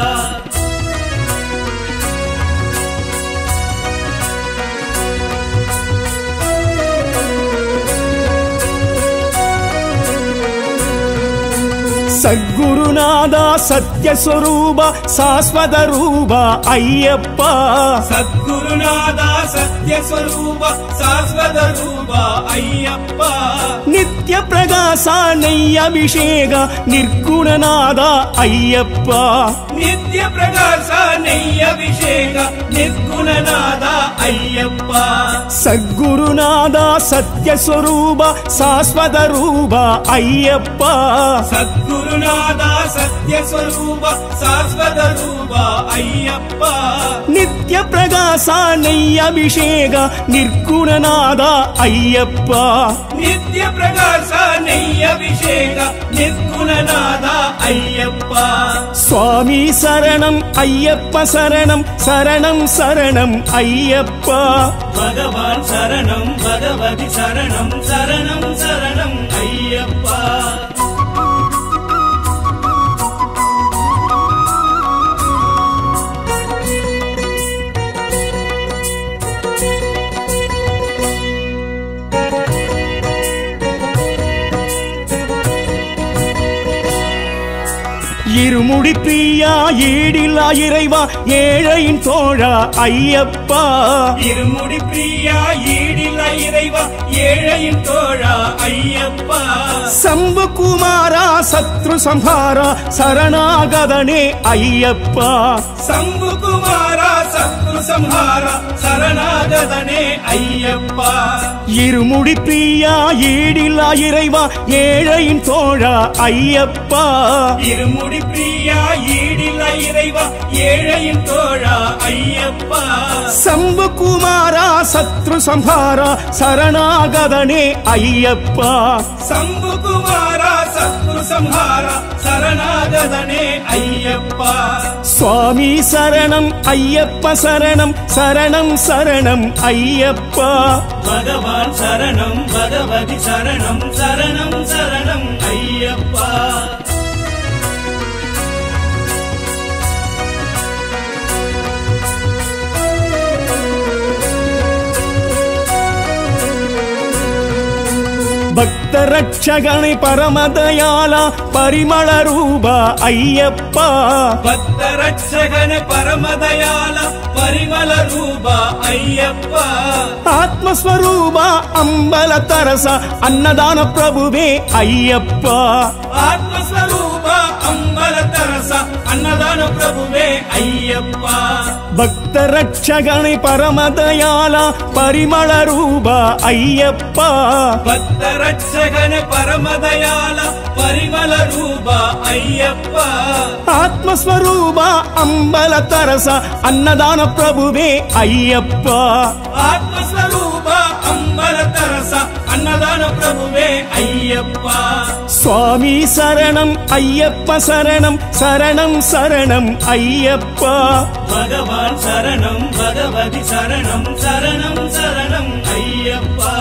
சத்குருநாதா சத்யஸ்வரூப சாஸ்வத ரூப ஐயப்பா சத்குருநாதா சத்யஸ்வரூப சாஸ்வத ரூப ஐயப்பா நித்ய பிரகாச நெய் அபிஷேக நிர்குணநாதா ஐயப்பா நித்ய பிரகாச நெய் அபிஷேக நிர்குணநாதா ஐயப்பா சத்குருநாதா சத்யஸ்வரூப சாஸ்வத ரூப ஐயப்பா சத்குருநாதா சத்யஸ்வரூப சாஸ்வத ரூப ஐயப்பா நித்ய பிரகாச நெய் அபிஷேக நிர்குணநாதா ஐயப்பா நித்ய பிரகாச நெய் அபிஷேக நிர்குணநாதா ஐயப்பா சுவாமி சரணம் ஐயப்ப சரணம் சரணம் சரணம் ஐயப்பா பகவான் சரணம் பகவதி சரணம் சரணம் சரணம் ஐயப்பா இருமுடி பிரியா ஈடில்லா இறைவா ஏழையின் தோழா ஐயப்பா இருமுடி பிரியா ஈடில்ல இறைவா ஏழையின் தோழா ஐயப்பா சம்பு குமாரா சத்ரு சம்ஹாரா சரணாகதனே ஐயப்பா சம்பு குமாரா சத்ரு சம்ஹாரா சரணாகதனே ஐயப்பா இருமுடி பிரியா ஈடில்லா இறைவா ஏழையின் தோழா ஐயப்பா இருமுடி பிரியா ஈடில்ல இறைவா ஏழையின் தோழா ஐயப்பா சம்பு குமாரா சத்ரு சம்ஹாரா சரணாகதனே ஐயப்பா சம்பு குமாரா சத்ரு சம்ஹாரா சரணாகதனே ஐயப்பா சுவாமி சரணம் ஐயப்ப சரணம் சரணம் சரணம் ஐயப்பா பகவான் சரணம் பகவதி சரணம் சரணம் சரணம் ஐயப்பா பக்த ரட்சகனை பரமதயாலா பரிமள ரூபா ஐயப்பா பக்த ரட்சகன பரமதயால பரிமள ரூபா ஐயப்பா ஆத்மஸ்வரூபா அம்பல தரச அன்னதான பிரபுவே ஐயப்பா ஆத்மஸ்வரூபா அம்பல தரச அன்னதான பிரபுவே ஐயப்பா பக்த ரட்சகனை பரமதயாலா பரிமள ரூபா ஐயப்பா பக்த ரட்சகன பரமதயால பரிமள ரூபா ஐயப்பா ஆத்மஸ்வரூபா அம்பல தரச அன்னதான பிரபுவே ஐயப்பா ஆத்மஸ்வரூபா அம்பல தரச அன்னதான பிரபுவே ஐயப்பா சுவாமி சரணம் ஐயப்ப சரணம் சரணம் சரணம் ஐயப்பா பகவான் சரணம் பகவதி சரணம் சரணம் சரணம் ஐயப்பா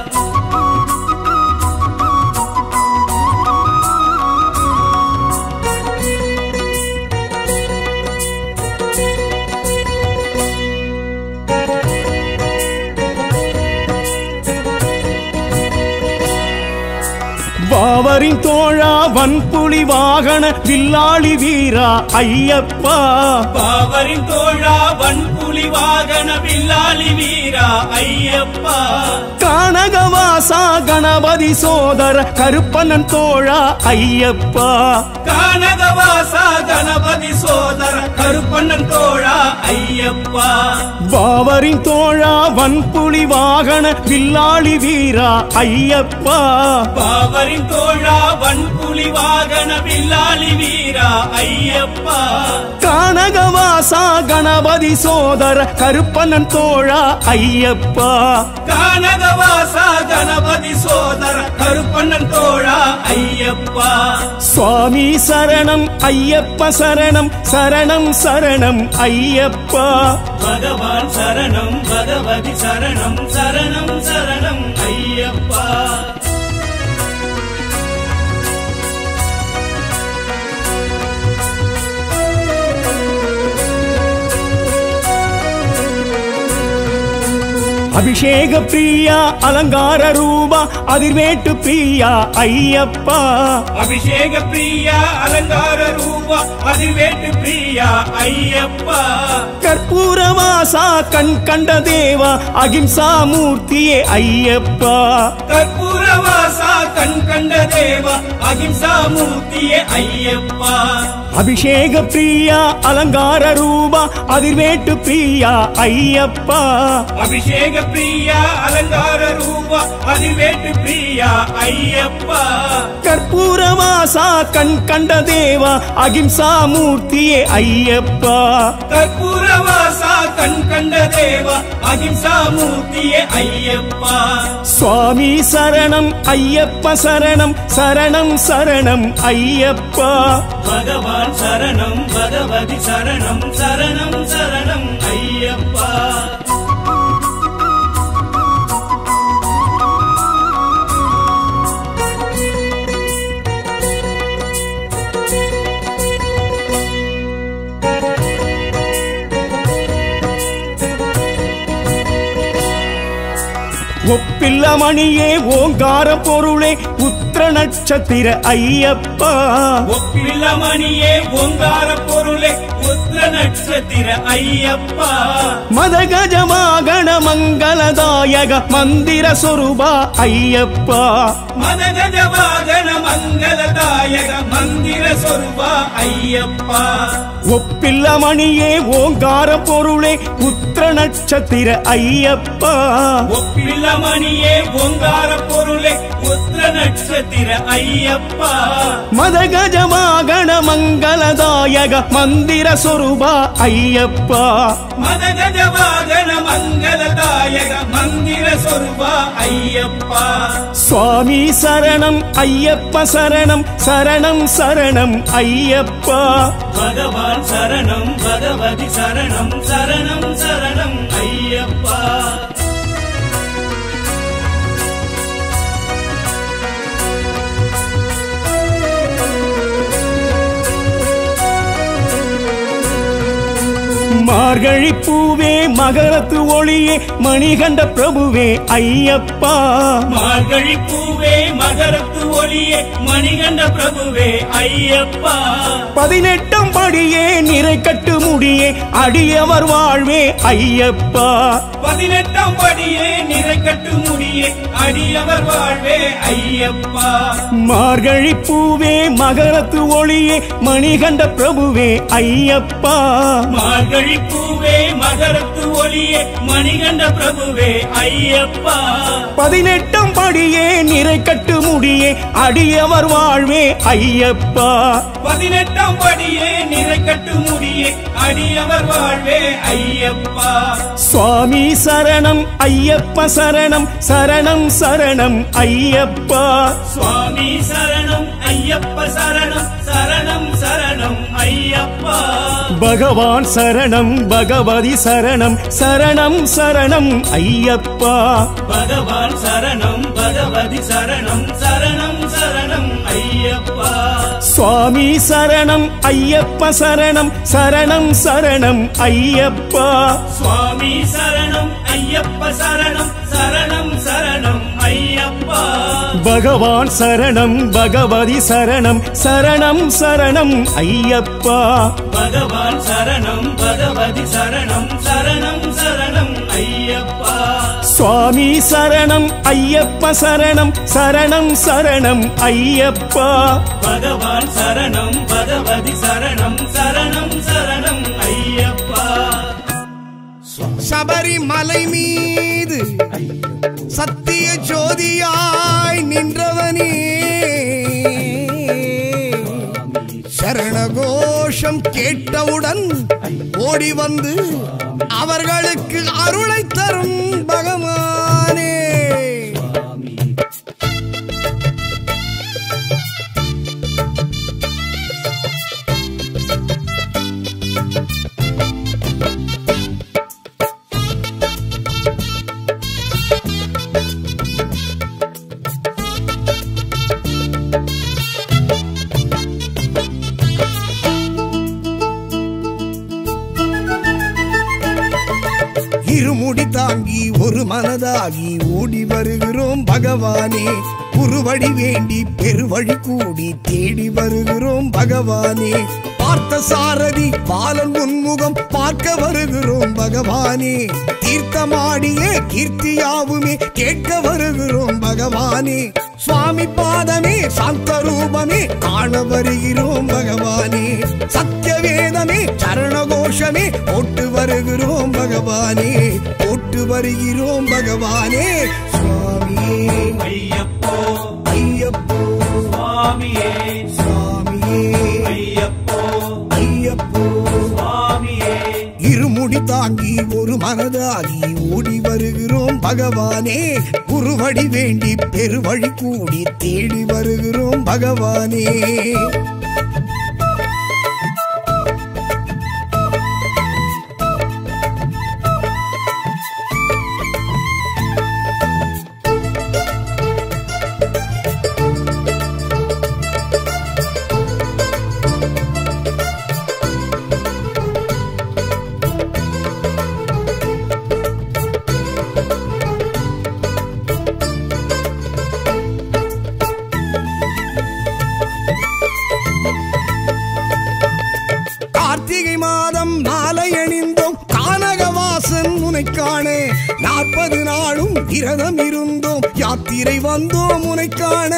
பாவரின் தோழா வன்புலி வாகன வில்லாளி வீரா ஐயப்பா பாவரின் தோழா வன்புலி வாகன வில்லாளி வீரா ஐயப்பா கானகவாசா கணபதி சோதர கருப்பனன் தோழா ஐயப்பா கானகவாசா கணபதி சோதர கருப்பண்ணன் தோழா ஐயப்பா பாவரின் தோழா வன்புலி வாகன வில்லாளி வீரா ஐயப்பா பாவரின் தோழா வன்புலி வாகன வில்லாளி வீரா ஐயப்பா கானகவாசா கணபதி சோதர கருப்பனன் தோழா ஐயப்பா கானகவாசா கணபதி சோதர கருப்பண்ணன் தோழா ஐயப்பா சுவாமி சரணம் ஐயப்ப சரணம் சரணம் சரணம் ஐயப்பா பகவான் சரணம் பகவதி சரணம் சரணம் சரணம் ஐயப்பா அபிஷேக பிரியா அலங்கார ரூபா அதிர்வேட்டு பிரியா ஐயப்பா அபிஷேக பிரியா அலங்கார ரூபா அதிர்வேட்டு பிரியா ஐயப்பா கற்பூரவாசா கண் கண்ட தேவா அகிம்சா மூர்த்தியே ஐயப்பா கற்பூரவாசா கண் கண்ட தேவா அகிம்சா மூர்த்தியே ஐயப்பா அபிஷேக பிரியா அலங்கார ரூபா அதிர்வேட்டு பிரியா ஐயப்பா அபிஷேக பிரியா அலங்கார ரூபா அதிர்வேட்டு பிரியா ஐயப்பா கற்பூரவாசா கண் கண்ட தேவா அகிம்சா மூர்த்தியே ஐயப்பா கற்பூரவாசா கண் கண்ட தேவா அகிம்சா மூர்த்தியே ஐயப்பா சுவாமி சரணம் ஐயப்ப சரணம் சரணம் சரணம் ஐயப்பா பகவான் சரணம் பகவதி சரணம் சரணம் சரணம் ஐயப்பா ஒப்பில்ல மணியே ஓங்கார பொருளே உத்திர நட்சத்திர ஐயப்பா ஒப்பில்லமணியே ஓங்கார பொருளே உத்திர நட்சத்திர ஐயப்பா மதகஜமாகண மங்களதாயக மந்திர சொரூபா ஐயப்பா மதகஜவாகன மங்களதாயக மந்திர சொருபா ஐயப்பா ஒப்பில்ல மணியே ஓங்கார பொருளே உத்திர நட்சத்திர ஐயப்பா ஒப்பில்லமணியே ஓங்கார பொருளே உத்திர நட்சத்திர ஐயப்பா மதகஜமாகண மங்களதாயக மந்திர சொரூபா ஐயப்பா மதகஜவாகன மங்களதாயக மந்திர சொருபா ஐயப்பா சுவாமி சரணம் ஐயப்ப சரணம் சரணம் சரணம் ஐயப்பா பகவான் சரணம் பகவதி சரணம் சரணம் சரணம் ஐயப்பா மார்கழி பூவே மகரத்து ஒளியே மணிகண்ட பிரபுவே ஐயப்பா மார்கழி பூவே மகரத்து ஒளியே மணிகண்ட பிரபுவே ஐயப்பா பதினெட்டாம் படியே நிறை கட்டு முடியே அடியவர் வாழ்வே ஐயப்பா பதினெட்டாம் படியே நிறை கட்டு முடியே அடியவர் வாழ்வே ஐயப்பா மார்கழி பூவே மகரத்து ஒளியே மணிகண்ட பிரபுவே ஐயப்பா மார்கழி பூவே மகரத்து ஒளியே மணிகண்ட பிரபுவே ஐயப்பா பதினெட்டாம் படியே நிறை கட்டு முடியே அடியவர் வாழ்வே ஐயப்பா பதினெட்டாம் படியே நிறை கட்டு முடியே அடியவர் வாழ்வே ஐயப்பா சுவாமி சரணம் ஐயப்ப சரணம் சரணம் சரணம் ஐயப்பா சுவாமி சரணம் ஐயப்ப சரணம் சரணம் சரணம் ஐயப்பா பகவான் சரணம் பகவதி சரணம் சரணம் சரணம் ஐயப்பா பகவான் சரணம் பகவதி சரணம் சரணம் சரணம் ஐயப்பா சுவாமி சரணம் ஐயப்ப சரணம் சரணம் சரணம் ஐயப்பா சுவாமி சரணம் ஐயப்ப சரணம் சரணம் சரணம் ஐயப்பா பகவான் சரணம் பகவதி சரணம் சரணம் சரணம் ஐயப்பா பகவான் சரணம் பகவதி சரணம் சரணம் சரணம் ஐயப்பா சுவாமி சரணம் ஐயப்ப சரணம் சரணம் சரணம் ஐயப்பா பகவான் சரணம் பகவதி சரணம் சரணம் சரணம் ஐயப்பா சபரிமலை மீது சத்திய ஜோதியாய் நின்றவனே சரணகோஷம் கேட்டவுடன் ஓடி வந்து அவர்களுக்கு அருளை தரும் பகவானே இருமுடி தாங்கி ஒரு மனதாகி ஓடி வருகிறோம் பகவானே குருவடி வேண்டி பெருவழி கூடி தேடி வருகிறோம் பகவானே பார்த்த சாரதி பாலன் உன்முகம் பார்க்க வருகிறோம் பகவானே தீர்த்தமாடியே கீர்த்தியாவுமே கேட்க வருகிறோம் பகவானே சுவாமி பாதமே சாந்த ரூபமே காண வருகிறோம் பகவானே சத்திய வேதமே சரண கோஷமே போட்டு வருகிறோம் பகவானே போட்டு வருகிறோம் பகவானே சுவாமியே ஐயப்போ ஐயப்போ சுவாமியே சுவாமியே ஐயப்போ ஐயப்போ சுவாமியே இருமுடி தாங்கி ஒரு மனதாகி ஓடி வருகிறோம் பகவானே குருவடி வேண்டி பெருவழி கூடி தேடி வருகிறோம் பகவானே கார்த்திகை மாதம் மாலை அணிந்தோம் கானகவாசன் உனை காண நாற்பது நாளும் விரதம் இருந்தோம் யாத்திரை வந்தோம் உனை காண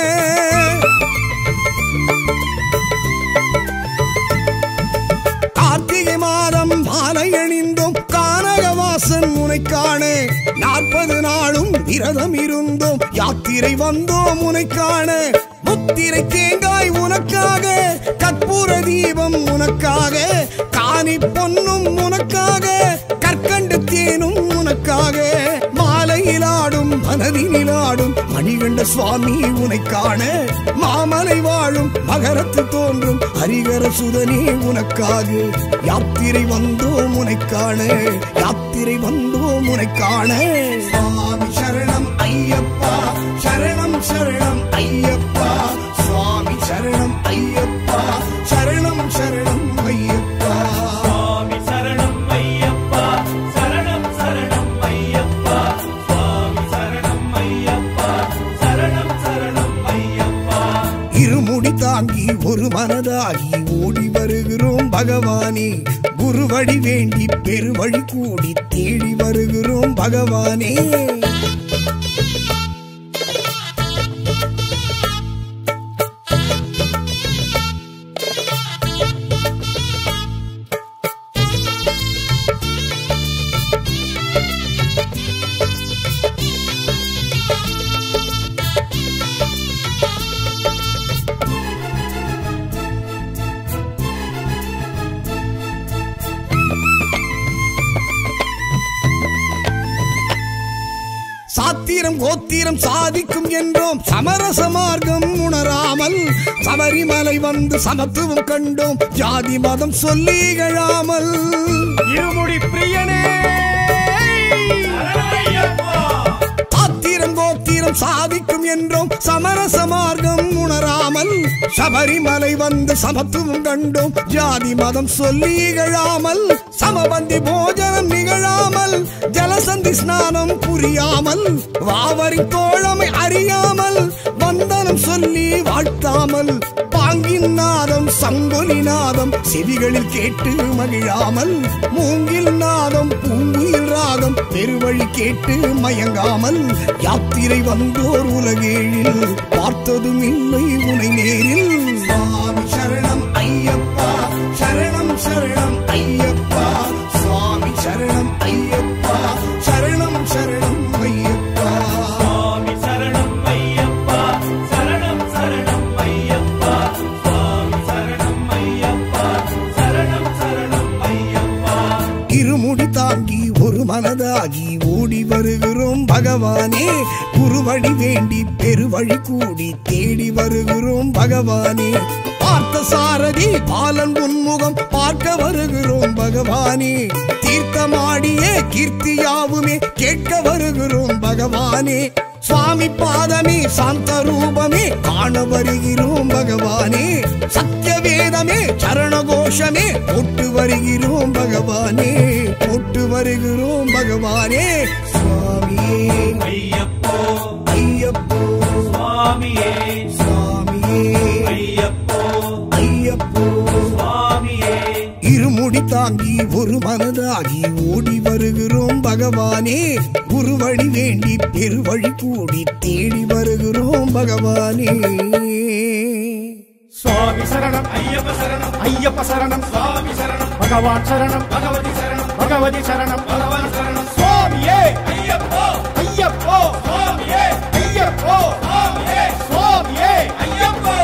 கார்த்திகை மாதம் மாலை அணிந்தோம் கானகவாசன் உனை காண நாற்பது நாளும் விரதம் இருந்தோம் யாத்திரை வந்தோம் உனை காண முத்திரை தேங்காய் உனக்காக கற்பூர தீபம் உனக்காக காணி பொன்னும் உனக்காக கற்கண்டு தேனும் உனக்காக மாலையில் ஆடும் மனதினில் ஆடும் மணிகண்ட சுவாமி உனை காண மாமலை வாழும் மகரத்து தோன்றும் ஹரிகர சுதனே உனக்காக யாத்திரை வந்தோம் உனை காண யாத்திரை வந்தோம் உனை காண சுவாமி சரணம் ஐயப்பா சரணம் சரணம் ஐயப்பா சுவாமி சரணம் ஐயப்பா சரணம் சரணம் ஐயப்பா சுவாமி சரணம் ஐயப்பா சரணம் சரணம் ஐயப்பா சுவாமி சரணம் ஐயப்பா சரணம் சரணம் ஐயப்பா இருமுடி தாங்கி ஒரு மனதாகி ஓடி வருகிறோம் பகவானே குருவடி வேண்டி பெருவழி கூடி தேடி வருகிறோம் பகவானே சாத்திரம் கோத்திரம் சாதிக்கும் என்றோம் சமரச மார்க்கம் உணராமல் சபரிமலை வந்து சமத்துவம் கண்டோம் ஜாதி மதம் சொல்லி இகழாமல் இருமுடி பிரியனே ஆத்திரம் கோத்திரம் சாதிக்கும் என்றோம் சமரச மார்க்கம் உணராமல் சபரிமலை வந்து சமத்துவம் கண்டோம் ஜாதி மதம் சொல்லி இகழாமல் சமபந்தி போஜனம் நிகழாமல் ஜலசந்தி ஸ்நானம் புரியாமல் வாவரி தோழமை அறியாமல் வந்தனம் சொல்லி வாழ்த்தாமல் பாங்கின் நாதம் சங்கொலி நாதம் செவிகளில் கேட்டு மகிழாமல் மூங்கில் நாதம் பூங்குயில் ராகம் பெருவழி கேட்டு மயங்காமல் யாத்திரை வந்தோர் உலகேழில் பார்த்ததும் இல்லை உனை நேரில் சுவாமி சரணம் ஐயப்பா சரணம் சரணம் ஐயப்பா சுவாமி சரணம் ஐயப்பா சரணம் சரணம் ஐயப்பா சுவாமி சரணம் ஐயப்பா சரணம் சரணம் ஐயப்பா சுவாமி சரணம் ஐயப்பா சரணம் சரணம் ஐயப்பா இருமுடி தாங்கி ஒரு மனதாகி ஓடி வருகிறோம் பகவானே குருவழி வேண்டி பெருவழி கூடி தேடி வருகிறோம் பகவானே பார்த்த சாரதி பாலன் உன்முகம் பார்க்க வருகிறோம் பகவானே தீர்த்தமாடிய கீர்த்தியாவுமே கேட்க வருகிறோம் பகவானே சுவாமி பாதமே சாந்த ரூபமே காண வருகிறோம் பகவானே சத்திய வேதமே சரண கோஷமே போட்டு வருகிறோம் பகவானே போட்டு வருகிறோம் பகவானே சுவாமியே ஐயப்போ ஐயப்போ சுவாமியே சுவாமியே ஐயப்போ ஐயப்போ சுவாமியே இருமுடி தாங்கி ஒரு மனதாகி ஓடி வருகிறோம் பகவானே குருவழி வேண்டி பெருவழி கூடி தேடி வருகிறோம் பகவானே சுவாமி சரணம் ஐயப்ப சரணம் ஐயப்ப சரணம் சுவாமி சரணம் பகவான் சரணம் பகவதி சரணம் பகவதி சரணம் பகவான் சரணம் சுவாமியே ஐயப்போ ஐயப்போ சுவாமியே ஐயப்போ சுவாமியே சுவாமியே ஐயப்போ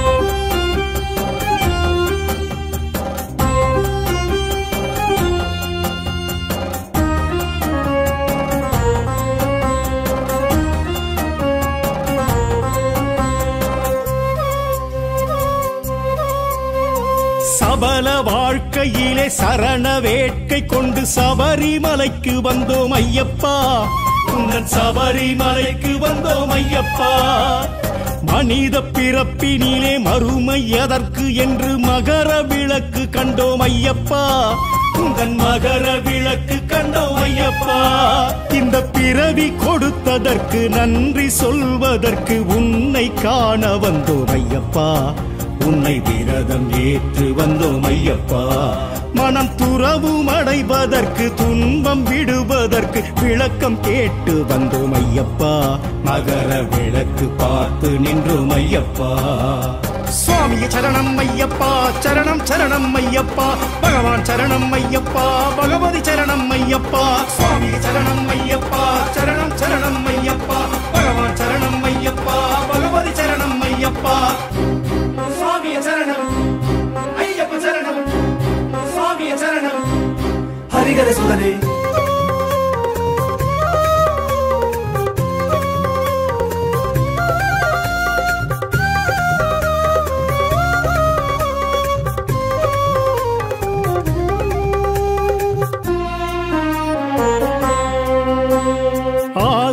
சபல வாழ்க்கையிலே சரண வேட்கை கொண்டு சபரிமலைக்கு வந்தோம் ஐயப்பா உங்கள் சபரிமலைக்கு வந்தோம் ஐயப்பா மனித பிறப்பினிலே மறுமை எதற்கு என்று மகர விளக்கு கண்டோம் ஐயப்பா உங்கள் மகர விளக்கு கண்டோம் ஐயப்பா இந்த பிறவி கொடுத்ததற்கு நன்றி சொல்வதற்கு உன்னை காண வந்தோம் ஐயப்பா உன்னை விரதம் ஏற்று வந்தோம் ஐயப்பா மனம் துறவும் அடைவதற்கு துன்பம் விடுவதற்கு விளக்கம் கேட்டு வந்தோம் ஐயப்பா மகர விளக்கு பார்த்து நின்றோம் ஐயப்பா சுவாமிய சரணம் ஐயப்பா சரணம் சரணம் ஐயப்பா பகவான் சரணம் ஐயப்பா பகவதி சரணம் ஐயப்பா சுவாமிய சரணம் ஐயப்பா சரணம் சரணம் ஐயப்பா பகவான் சரணம் ஐயப்பா பகவதி சரணம் ஐயப்பா சுவாமிய சரணம் ஐயப்ப சரணம் சுவாமிய சரணம் ஹரிகர சுதனே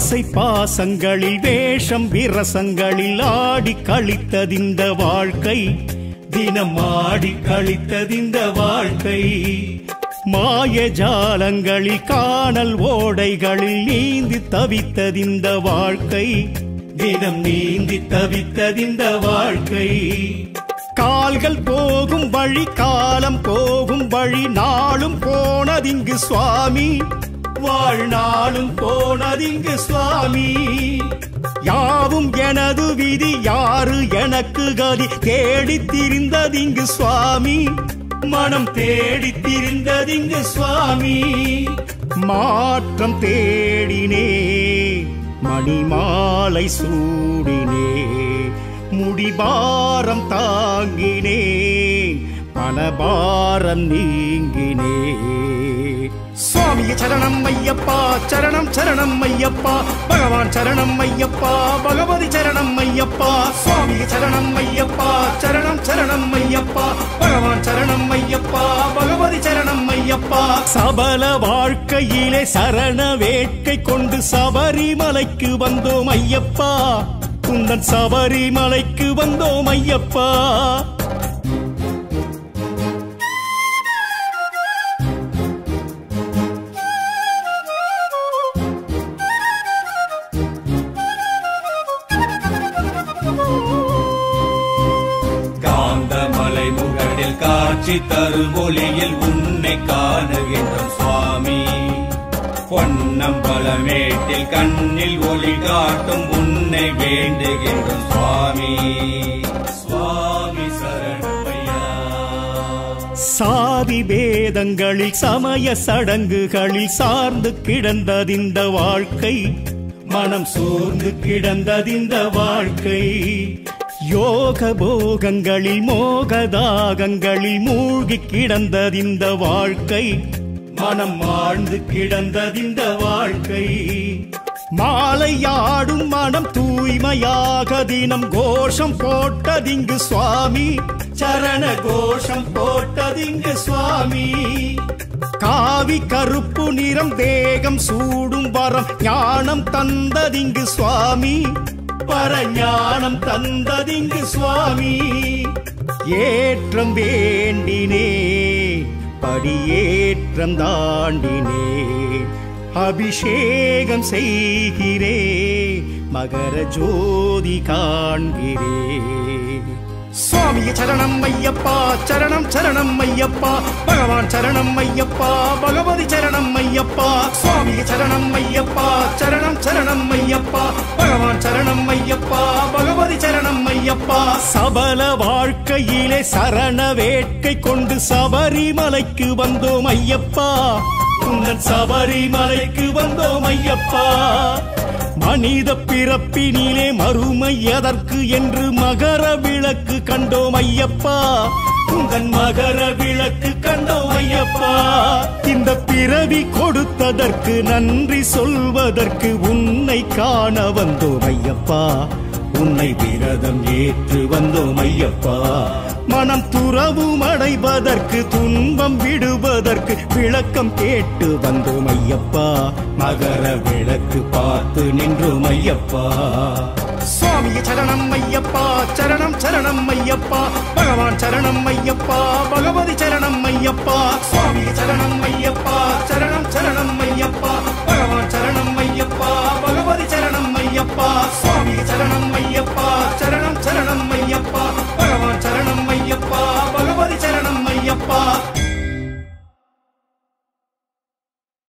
ஆசை பாசங்களில் வேஷம் விரசங்களில் ஆடி கழித்ததிந்த வாழ்க்கை தினம் ஆடி கழித்ததிந்த வாழ்க்கை மாய ஜாலங்களில் காணல் ஓடைகளில் நீந்தி தவித்ததிந்த வாழ்க்கை தினம் நீந்தி தவித்ததிந்த வாழ்க்கை கால்கள் போகும் வழி காலம் போகும் வழி நாளும் போனதிங்கு சுவாமி வாழ்நாளும் போனதிங்கு சுவாமி யாவும் எனது விதி யாரு எனக்கு கதி தேடித் திரிந்ததிங்கு சுவாமி மனம் தேடித் திரிந்ததிங்கு சுவாமி மாற்றம் தேடினே மணிமாலை சூடினே முடிபாரம் தாங்கினே பணபாரம் நீங்கினே சுவாமிய சரணம் ஐயப்பா சரணம் சரணம் ஐயப்பா பகவான் சரணம் ஐயப்பா பகவதி சரணம் ஐயப்பா சுவாமிய சரணம் ஐயப்பா சரணம் சரணம் ஐயப்பா பகவான் சரணம் ஐயப்பா பகவதி சரணம் ஐயப்பா சபல வாழ்க்கையிலே சரண வேட்கை கொண்டு சபரிமலைக்கு வந்தோம் ஐயப்பா உந்தன் சபரிமலைக்கு வந்தோம் ஐயப்பா காந்தமலை முகடில் காட்சி தரும் ஒளியில் உன்னை காணுகின்றோம் சுவாமி பொன்னம்பலமேட்டில் கண்ணில் ஒளி காட்டும் உன்னை வேண்டுகின்றோம் சுவாமி சுவாமி சரணமையா சாதி பேதங்களில் சமய சடங்குகளில் சார்ந்து கிடந்ததிந்த வாழ்க்கை மனம் சோர்ந்து கிடந்ததிந்த வாழ்க்கை யோக போகங்களில் மோகதாகங்களில் மூழ்கி கிடந்ததிந்த வாழ்க்கை மனம் ஆழ்ந்து கிடந்ததிந்த வாழ்க்கை மாலையாடும் மனம் தூய்மையாக தினம் கோஷம் போட்டதிங்கு சுவாமி சரண கோஷம் போட்டதிங்கு சுவாமி காவி கருப்பு நிறம் தேகம் சூடும் வரம் ஞானம் தந்ததிங்கு சுவாமி பரஞானம் தந்ததிங்கு சுவாமி ஏற்றம் வேண்டினே படியேற்றம் தாண்டினே அபிஷேகம் செய்கிறே மகர ஜோதி காண்கிறே சுவாமிய சரணம் ஐயப்பா சரணம் சரணம் ஐயப்பா பகவான் சரணம் ஐயப்பா பகவதி சரணம் ஐயப்பா சுவாமிய சரணம் ஐயப்பா சரணம் சரணம் ஐயப்பா பகவான் சரணம் ஐயப்பா பகவதி சரணம் ஐயப்பா சபல வாழ்க்கையிலே சரண வேட்கை கொண்டு சபரிமலைக்கு வந்தோம் ஐயப்பா உங்கள் சபரிமலைக்கு வந்தோம் ஐயப்பா மனித பிறப்பினிலே மறுமை எதற்கு என்று மகர விளக்கு கண்டோம் ஐயப்பா உங்கள் மகர விளக்கு கண்டோம் ஐயப்பா இந்த பிறவி கொடுத்ததற்கு நன்றி சொல்வதற்கு உன்னை காண வந்தோம் ஐயப்பா உன்னை விரதம் ஏற்று வந்தோம் ஐயப்பா மனம் துறவும் அடைவதற்கு துன்பம் விடுவதற்கு விளக்கம் கேட்டு வந்தோம் ஐயப்பா மகர விளக்கு பார்த்து நின்றோம் ஐயப்பா சுவாமிய சரணம் ஐயப்பா சரணம் சரணம் ஐயப்பா பகவான் சரணம் ஐயப்பா பகவதி சரணம் ஐயப்பா சுவாமி